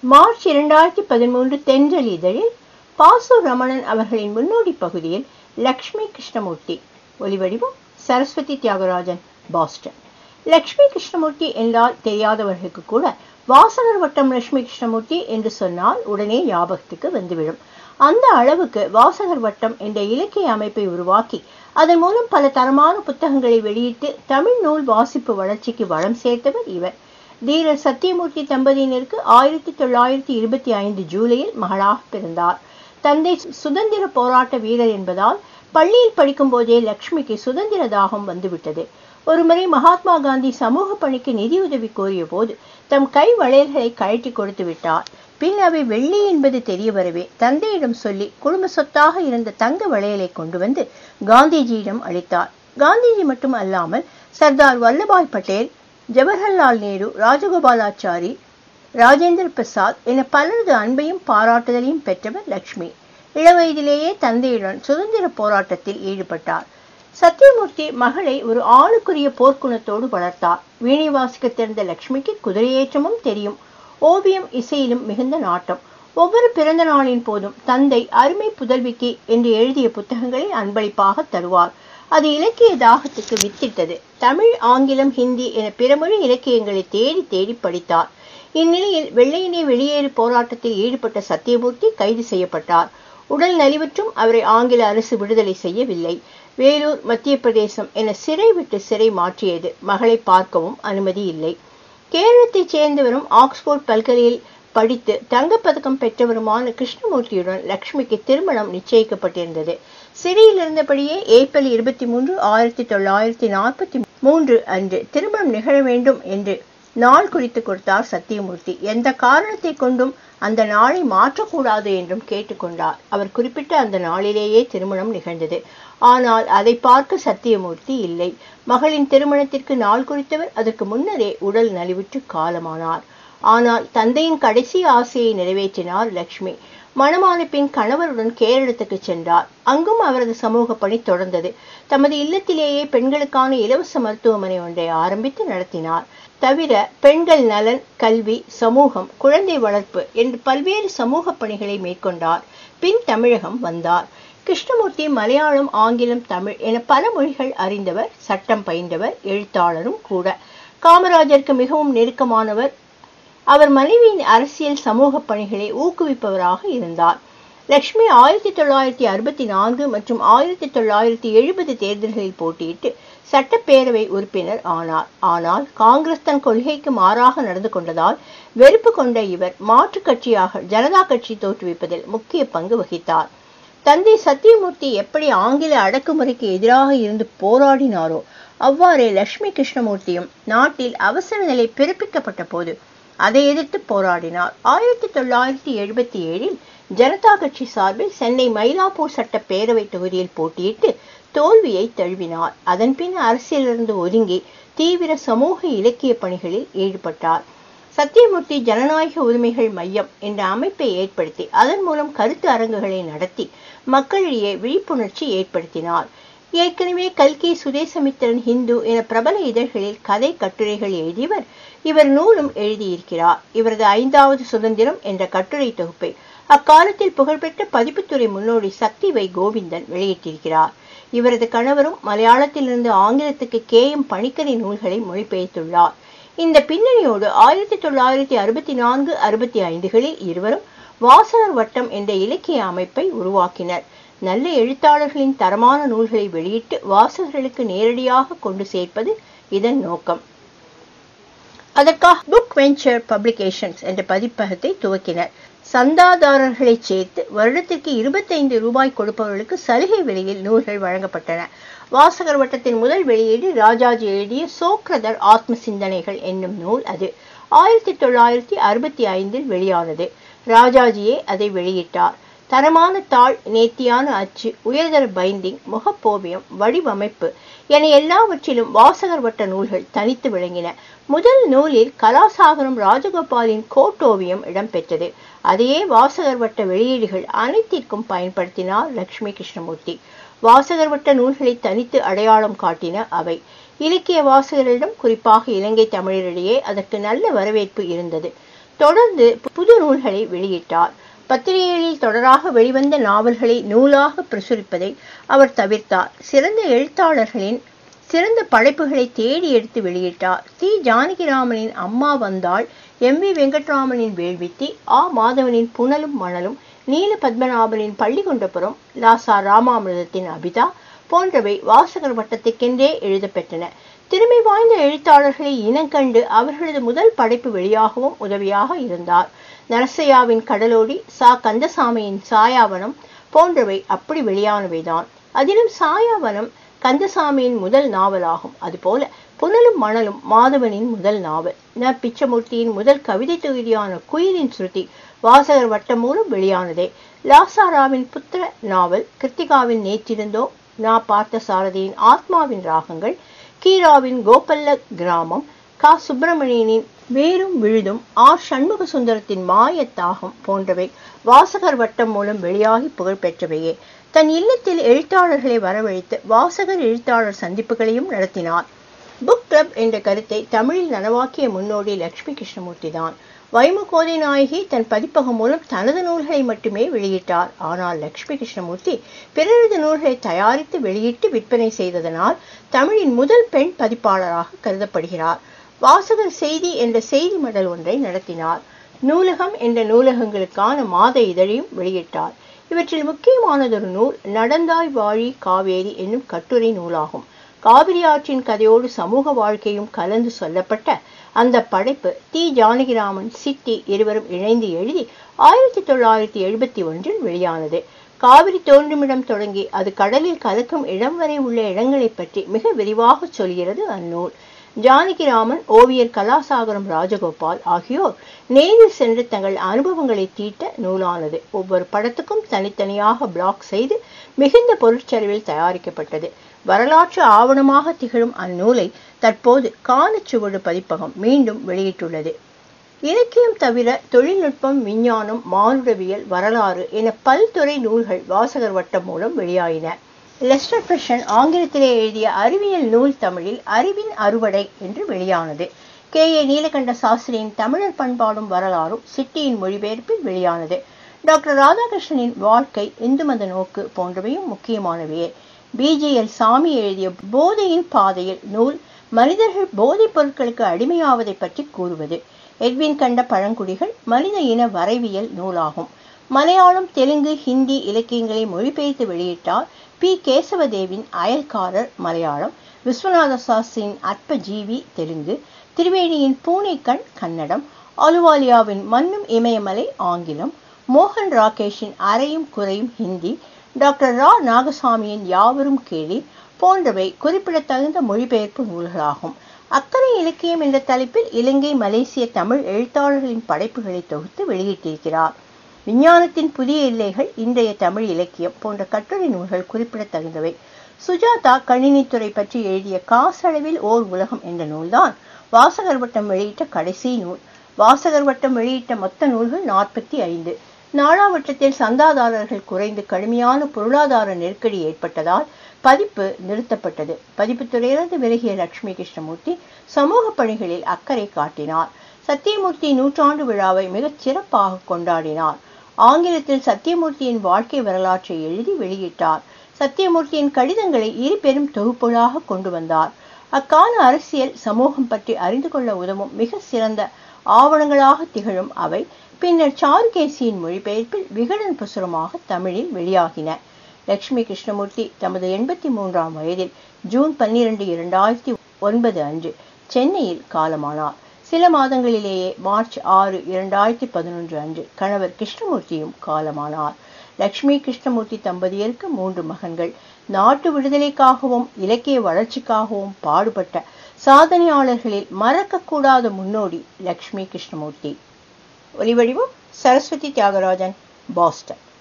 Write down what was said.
March இரண்டாயிரத்தி பதிமூன்று தென்றல் இதழில் பாசு ரமணன் அவர்களின் முன்னோடி பகுதியில் லக்ஷ்மி கிருஷ்ணமூர்த்தி ஒலிவடிவம் சரஸ்வதி தியாகராஜன் பாஸ்டன் லக்ஷ்மி கிருஷ்ணமூர்த்தி என்றால் தெரியாதவர்களுக்கு கூட வாசகர் வட்டம் லட்சுமி கிருஷ்ணமூர்த்தி என்று சொன்னால் உடனே ஞாபகத்துக்கு வந்துவிடும் அந்த அளவுக்கு வாசகர் வட்டம் என்ற இலக்கிய அமைப்பை உருவாக்கி அதன் மூலம் பல தரமான புத்தகங்களை வெளியிட்டு தமிழ் நூல் வாசிப்பு வளர்ச்சிக்கு வளம் சேர்த்தவர் இவர் தீரர் சத்தியமூர்த்தி தம்பதியினருக்கு ஆயிரத்தி தொள்ளாயிரத்தி இருபத்தி ஐந்து ஜூலையில் மகளாக பிறந்தார் தந்தை சுதந்திர போராட்ட வீரர் என்பதால் பள்ளியில் படிக்கும் போதே லக்ஷ்மிக்கு சுதந்திர தாகம் வந்துவிட்டது ஒருமுறை மகாத்மா காந்தி சமூக பணிக்கு நிதியுதவி கோரிய போது தம் கை வளையல்களை கழட்டி கொடுத்து விட்டார் பின் அவை வெள்ளி என்பது தெரிய வரவே தந்தையிடம் சொல்லி குடும்ப சொத்தாக இருந்த தங்க வளையலை கொண்டு வந்து காந்திஜியிடம் அளித்தார் காந்திஜி மட்டும் அல்லாமல் சர்தார் வல்லபாய் பட்டேல் ஜவஹர்லால் நேரு ராஜகோபாலாச்சாரி ராஜேந்திர பிரசாத் என பலரது அன்பையும் பாராட்டுதலையும் பெற்றவர் லக்ஷ்மி இளவயதிலேயே தந்தையுடன் சுதந்திர போராட்டத்தில் ஈடுபட்டார் சத்தியமூர்த்தி மகளை ஒரு ஆளுக்குரிய போர்க்குணத்தோடு வளர்த்தார் வீணை வாசிக்க தெரிந்த லக்ஷ்மிக்கு குதிரையேற்றமும் தெரியும் ஓவியம் இசையிலும் மிகுந்த நாட்டம் ஒவ்வொரு பிறந்த நாளின் போதும் தந்தை அருமை புதல்விக்கு என்று எழுதிய புத்தகங்களை அன்பளிப்பாக தருவார் அது இலக்கிய தாகத்துக்கு வித்திட்டது தமிழ் ஆங்கிலம் ஹிந்தி என பிறமொழி இலக்கியங்களை தேடி தேடி படித்தார் இந்நிலையில் வெள்ளையனே வெளியேறு போராட்டத்தில் ஈடுபட்ட சத்தியமூர்த்தி கைது செய்யப்பட்டார் உடல் நலிவுற்றும் அவரை ஆங்கில அரசு விடுதலை செய்யவில்லை வேலூர் மத்திய பிரதேசம் என சிறை விட்டு சிறை மாற்றியது மகளை பார்க்கவும் அனுமதி இல்லை கேரளத்தைச் சேர்ந்தவரும் ஆக்ஸ்போர்ட் பல்கலையில் படித்து தங்கப்பதக்கம் பெற்றவருமான கிருஷ்ணமூர்த்தியுடன் லக்ஷ்மிக்கு திருமணம் நிச்சயிக்கப்பட்டிருந்தது சிறையில் இருந்தபடியே ஏப்ரல் இருபத்தி மூன்று ஆயிரத்தி தொள்ளாயிரத்தி நாற்பத்தி மூன்று அன்று திருமணம் நிகழ வேண்டும் என்று நாள் குறித்து கொடுத்தார் சத்தியமூர்த்தி எந்த காரணத்தை கொண்டும் அந்த நாளை மாற்றக்கூடாது என்றும் கேட்டுக்கொண்டார் அவர் குறிப்பிட்ட அந்த நாளிலேயே திருமணம் நிகழ்ந்தது ஆனால் அதை பார்க்க சத்தியமூர்த்தி இல்லை மகளின் திருமணத்திற்கு நாள் குறித்தவர் அதற்கு முன்னரே உடல் நலிவுற்று காலமானார் ஆனால் தந்தையின் கடைசி ஆசையை நிறைவேற்றினார் லக்ஷ்மி மணமான பின் கணவருடன் கேரளத்துக்கு சென்றார் அங்கும் அவரது சமூக பணி தொடர்ந்தது தமது இல்லத்திலேயே பெண்களுக்கான இலவச மருத்துவமனை ஒன்றை ஆரம்பித்து நடத்தினார் தவிர பெண்கள் நலன் கல்வி சமூகம் குழந்தை வளர்ப்பு என்று பல்வேறு சமூக பணிகளை மேற்கொண்டார் பின் தமிழகம் வந்தார் கிருஷ்ணமூர்த்தி மலையாளம் ஆங்கிலம் தமிழ் என பல மொழிகள் அறிந்தவர் சட்டம் பயின்றவர் எழுத்தாளரும் கூட காமராஜருக்கு மிகவும் நெருக்கமானவர் அவர் மனைவியின் அரசியல் சமூக பணிகளை ஊக்குவிப்பவராக இருந்தார் லக்ஷ்மி ஆயிரத்தி தொள்ளாயிரத்தி அறுபத்தி நான்கு மற்றும் ஆயிரத்தி தொள்ளாயிரத்தி எழுபது தேர்தல்களில் போட்டியிட்டு சட்டப்பேரவை உறுப்பினர் ஆனார் ஆனால் காங்கிரஸ் தன் கொள்கைக்கு மாறாக நடந்து கொண்டதால் வெறுப்பு கொண்ட இவர் மாற்றுக் கட்சியாக ஜனதா கட்சி தோற்றுவிப்பதில் முக்கிய பங்கு வகித்தார் தந்தை சத்தியமூர்த்தி எப்படி ஆங்கில அடக்குமுறைக்கு எதிராக இருந்து போராடினாரோ அவ்வாறே லட்சுமி கிருஷ்ணமூர்த்தியும் நாட்டில் அவசர நிலை பிறப்பிக்கப்பட்ட போது அதை எதிர்த்து போராடினார் ஆயிரத்தி தொள்ளாயிரத்தி எழுபத்தி ஏழில் ஜனதா கட்சி சார்பில் சென்னை மயிலாப்பூர் சட்ட பேரவை தொகுதியில் போட்டியிட்டு தோல்வியை தழுவினார் அதன்பின் அரசியலிருந்து ஒதுங்கி தீவிர சமூக இலக்கிய பணிகளில் ஈடுபட்டார் சத்தியமூர்த்தி ஜனநாயக உரிமைகள் மையம் என்ற அமைப்பை ஏற்படுத்தி அதன் மூலம் கருத்து அரங்குகளை நடத்தி மக்களிடையே விழிப்புணர்ச்சி ஏற்படுத்தினார் ஏற்கனவே கல்கி சுதேசமித்திரன் ஹிந்து என பிரபல இதழ்களில் கதை கட்டுரைகள் எழுதியவர் இவர் நூலும் எழுதியிருக்கிறார் இவரது ஐந்தாவது சுதந்திரம் என்ற கட்டுரை தொகுப்பை அக்காலத்தில் புகழ்பெற்ற பதிப்புத்துறை முன்னோடி சக்தி வை கோவிந்தன் வெளியிட்டிருக்கிறார் இவரது கணவரும் மலையாளத்திலிருந்து ஆங்கிலத்துக்கு கே எம் பணிக்கரை நூல்களை மொழிபெயர்த்துள்ளார் இந்த பின்னணியோடு ஆயிரத்தி தொள்ளாயிரத்தி அறுபத்தி நான்கு அறுபத்தி ஐந்துகளில் இருவரும் வாசகர் வட்டம் என்ற இலக்கிய அமைப்பை உருவாக்கினர் நல்ல எழுத்தாளர்களின் தரமான நூல்களை வெளியிட்டு வாசகர்களுக்கு நேரடியாக கொண்டு சேர்ப்பது இதன் நோக்கம் அதற்காக புக் வெஞ்சர் பப்ளிகேஷன்ஸ் என்ற பதிப்பகத்தை துவக்கினர் சந்தாதாரர்களை சேர்த்து வருடத்திற்கு இருபத்தைந்து ரூபாய் கொடுப்பவர்களுக்கு சலுகை விலையில் நூல்கள் வழங்கப்பட்டன வாசகர் வட்டத்தின் முதல் வெளியீடு ராஜாஜி எழுதிய சோக்ரதர் ஆத்ம சிந்தனைகள் என்னும் நூல் அது ஆயிரத்தி தொள்ளாயிரத்தி அறுபத்தி ஐந்தில் வெளியானது ராஜாஜியே அதை வெளியிட்டார் தரமான தாள் நேர்த்தியான அச்சு உயர்தர பைண்டிங் முகப்போவியம் வடிவமைப்பு என எல்லாவற்றிலும் வாசகர் வட்ட நூல்கள் தனித்து விளங்கின முதல் நூலில் கலாசாகரம் ராஜகோபாலின் கோட்டோவியம் இடம்பெற்றது அதையே வாசகர் வட்ட வெளியீடுகள் அனைத்திற்கும் பயன்படுத்தினார் லட்சுமி கிருஷ்ணமூர்த்தி வாசகர் வட்ட நூல்களை தனித்து அடையாளம் காட்டின அவை இலக்கிய வாசகர்களிடம் குறிப்பாக இலங்கை தமிழரிடையே அதற்கு நல்ல வரவேற்பு இருந்தது தொடர்ந்து புது நூல்களை வெளியிட்டார் பத்திரிகைகளில் தொடராக வெளிவந்த நாவல்களை நூலாக பிரசுரிப்பதை அவர் தவிர்த்தார் சிறந்த எழுத்தாளர்களின் சிறந்த படைப்புகளை தேடி எடுத்து வெளியிட்டார் தி ஜானகிராமனின் அம்மா வந்தாள் எம் வி வெங்கட்ராமனின் வேள்வித்தி ஆ மாதவனின் புனலும் மணலும் நீல பத்மநாபனின் பள்ளிகொண்டபுரம் லாசா ராமாமிரதத்தின் அபிதா போன்றவை வாசகர் வட்டத்துக்கென்றே எழுதப்பெற்றன திறமை வாய்ந்த எழுத்தாளர்களை இனங்கண்டு அவர்களது முதல் படைப்பு வெளியாகவும் உதவியாக இருந்தார் நரசையாவின் கடலோடி சா கந்தசாமியின் சாயாவனம் போன்றவை அப்படி வெளியானவைதான் அதிலும் சாயாவனம் கந்தசாமியின் முதல் நாவலாகும் அதுபோல புனலும் மணலும் மாதவனின் முதல் நாவல் ந பிச்சமூர்த்தியின் முதல் கவிதை தொகுதியான குயிலின் சுருதி வாசகர் வட்டம் மூலம் வெளியானதே லாசாராவின் புத்திர நாவல் கிருத்திகாவின் நேற்றிருந்தோ நா பார்த்த சாரதியின் ஆத்மாவின் ராகங்கள் கீராவின் கோபல்ல கிராமம் கா சுப்பிரமணியனின் வேரும் விழுதும் ஆர் சண்முக சுந்தரத்தின் மாயத்தாகம் போன்றவை வாசகர் வட்டம் மூலம் வெளியாகி புகழ்பெற்றவையே தன் இல்லத்தில் எழுத்தாளர்களை வரவழைத்து வாசகர் எழுத்தாளர் சந்திப்புகளையும் நடத்தினார் புக் கிளப் என்ற கருத்தை தமிழில் நனவாக்கிய முன்னோடி லட்சுமி கிருஷ்ணமூர்த்தி தான் வைமகோதை நாயகி தன் பதிப்பகம் மூலம் தனது நூல்களை மட்டுமே வெளியிட்டார் ஆனால் லட்சுமி கிருஷ்ணமூர்த்தி பிறரது நூல்களை தயாரித்து வெளியிட்டு விற்பனை செய்ததனால் தமிழின் முதல் பெண் பதிப்பாளராக கருதப்படுகிறார் வாசகர் செய்தி என்ற செய்தி மடல் ஒன்றை நடத்தினார் நூலகம் என்ற நூலகங்களுக்கான மாத இதழையும் வெளியிட்டார் இவற்றில் முக்கியமானதொரு நூல் நடந்தாய் வாழி காவேரி என்னும் கட்டுரை நூலாகும் காவிரி ஆற்றின் கதையோடு சமூக வாழ்க்கையும் கலந்து சொல்லப்பட்ட அந்த படைப்பு தி ஜானகிராமன் சிட்டி இருவரும் இணைந்து எழுதி ஆயிரத்தி தொள்ளாயிரத்தி எழுபத்தி ஒன்றில் வெளியானது காவிரி தோன்றுமிடம் தொடங்கி அது கடலில் கலக்கும் இடம் வரை உள்ள இடங்களை பற்றி மிக விரிவாக சொல்கிறது அந்நூல் ஜானகிராமன் ஓவியர் கலாசாகரம் ராஜகோபால் ஆகியோர் நேரில் சென்று தங்கள் அனுபவங்களை தீட்ட நூலானது ஒவ்வொரு படத்துக்கும் தனித்தனியாக பிளாக் செய்து மிகுந்த பொருட்செலவில் தயாரிக்கப்பட்டது வரலாற்று ஆவணமாக திகழும் அந்நூலை தற்போது காலச்சுவடு பதிப்பகம் மீண்டும் வெளியிட்டுள்ளது இலக்கியம் தவிர தொழில்நுட்பம் விஞ்ஞானம் மானுடவியல் வரலாறு என பல்துறை நூல்கள் வாசகர் வட்டம் மூலம் வெளியாயின லெஸ்டர் பிரஷன் ஆங்கிலத்திலே எழுதிய அறிவியல் நூல் தமிழில் அறிவின் அறுவடை என்று வெளியானது கே ஏ நீலகண்ட சாஸ்திரியின் தமிழர் பண்பாடும் வரலாறும் சிட்டியின் மொழிபெயர்ப்பில் வெளியானது டாக்டர் ராதாகிருஷ்ணனின் வாழ்க்கை இந்து மத நோக்கு போன்றவையும் முக்கியமானவையே பிஜிஎல் சாமி எழுதிய போதையின் பாதையில் நூல் மனிதர்கள் போதைப் பொருட்களுக்கு அடிமையாவதை பற்றி கூறுவது எட்வின் கண்ட பழங்குடிகள் மனித இன வரைவியல் நூலாகும் மலையாளம் தெலுங்கு ஹிந்தி இலக்கியங்களை மொழிபெயர்த்து வெளியிட்டார் பி கேசவதேவின் அயல்காரர் மலையாளம் விஸ்வநாத சாஸ்திரியின் அற்ப ஜீவி தெலுங்கு திரிவேணியின் பூனைக்கண் கன்னடம் அலுவாலியாவின் மண்ணும் இமயமலை ஆங்கிலம் மோகன் ராகேஷின் அறையும் குறையும் ஹிந்தி டாக்டர் ரா நாகசாமியின் யாவரும் கேலி போன்றவை குறிப்பிடத்தகுந்த மொழிபெயர்ப்பு நூல்களாகும் அக்கறை இலக்கியம் என்ற தலைப்பில் இலங்கை மலேசிய தமிழ் எழுத்தாளர்களின் படைப்புகளை தொகுத்து வெளியிட்டிருக்கிறார் விஞ்ஞானத்தின் புதிய எல்லைகள் இன்றைய தமிழ் இலக்கியம் போன்ற கட்டுரை நூல்கள் குறிப்பிடத்தகுந்தவை சுஜாதா கணினித்துறை பற்றி எழுதிய காசளவில் ஓர் உலகம் என்ற நூல்தான் வாசகர் வட்டம் வெளியிட்ட கடைசி நூல் வாசகர் வட்டம் வெளியிட்ட மொத்த நூல்கள் நாற்பத்தி ஐந்து நாளாவட்டத்தில் சந்தாதாரர்கள் குறைந்து கடுமையான பொருளாதார நெருக்கடி ஏற்பட்டதால் பதிப்பு நிறுத்தப்பட்டது பதிப்புத்துறையிலிருந்து விலகிய லட்சுமி கிருஷ்ணமூர்த்தி சமூக பணிகளில் அக்கறை காட்டினார் சத்தியமூர்த்தி நூற்றாண்டு விழாவை மிகச் சிறப்பாக கொண்டாடினார் ஆங்கிலத்தில் சத்தியமூர்த்தியின் வாழ்க்கை வரலாற்றை எழுதி வெளியிட்டார் சத்தியமூர்த்தியின் கடிதங்களை இரு பெரும் தொகுப்புகளாக கொண்டு வந்தார் அக்கால அரசியல் சமூகம் பற்றி அறிந்து கொள்ள உதவும் மிக சிறந்த ஆவணங்களாக திகழும் அவை பின்னர் சாருகேசியின் மொழிபெயர்ப்பில் விகடன் புசுரமாக தமிழில் வெளியாகின லட்சுமி கிருஷ்ணமூர்த்தி தமது எண்பத்தி மூன்றாம் வயதில் ஜூன் பன்னிரண்டு இரண்டாயிரத்தி ஒன்பது அன்று சென்னையில் காலமானார் சில மாதங்களிலேயே மார்ச் ஆறு இரண்டாயிரத்தி பதினொன்று அன்று கணவர் கிருஷ்ணமூர்த்தியும் காலமானார் லட்சுமி கிருஷ்ணமூர்த்தி தம்பதியருக்கு மூன்று மகன்கள் நாட்டு விடுதலைக்காகவும் இலக்கிய வளர்ச்சிக்காகவும் பாடுபட்ட சாதனையாளர்களில் மறக்கக்கூடாத முன்னோடி லட்சுமி கிருஷ்ணமூர்த்தி ஒலிவடிவம் சரஸ்வதி தியாகராஜன் பாஸ்டன்